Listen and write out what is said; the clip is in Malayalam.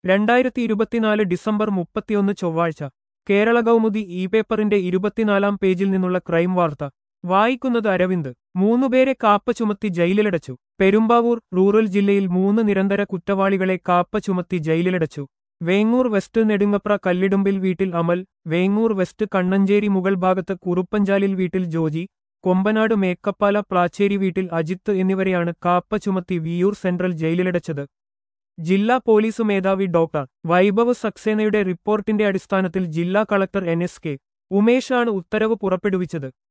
രണ്ടായിരത്തി ഇരുപത്തിനാല് ഡിസംബർ മുപ്പത്തിയൊന്ന് ചൊവ്വാഴ്ച കേരള കൗമുദി ഇ പേപ്പറിന്റെ ഇരുപത്തിനാലാം പേജിൽ നിന്നുള്ള ക്രൈം വാർത്ത വായിക്കുന്നത് അരവിന്ദ് മൂന്നുപേരെ കാപ്പ ചുമത്തി ജയിലിലടച്ചു പെരുമ്പാവൂർ റൂറൽ ജില്ലയിൽ മൂന്ന് നിരന്തര കുറ്റവാളികളെ കാപ്പ ചുമത്തി ജയിലിലടച്ചു വേങ്ങൂർ വെസ്റ്റ് നെടുങ്ങപ്ര കല്ലിടുമ്പിൽ വീട്ടിൽ അമൽ വേങ്ങൂർ വെസ്റ്റ് കണ്ണഞ്ചേരി മുകൾ ഭാഗത്ത് കുറുപ്പഞ്ചാലിൽ വീട്ടിൽ ജോജി കൊമ്പനാട് മേക്കപ്പാല പ്ലാച്ചേരി വീട്ടിൽ അജിത്ത് എന്നിവരെയാണ് കാപ്പ ചുമത്തി വിയൂർ സെൻട്രൽ ജയിലിലടച്ചത് ജില്ലാ പോലീസ് മേധാവി ഡോക്ടർ വൈഭവ് സക്സേനയുടെ റിപ്പോർട്ടിന്റെ അടിസ്ഥാനത്തിൽ ജില്ലാ കളക്ടർ എൻ എസ് കെ ഉമേഷാണ് ഉത്തരവ് പുറപ്പെടുവിച്ചത്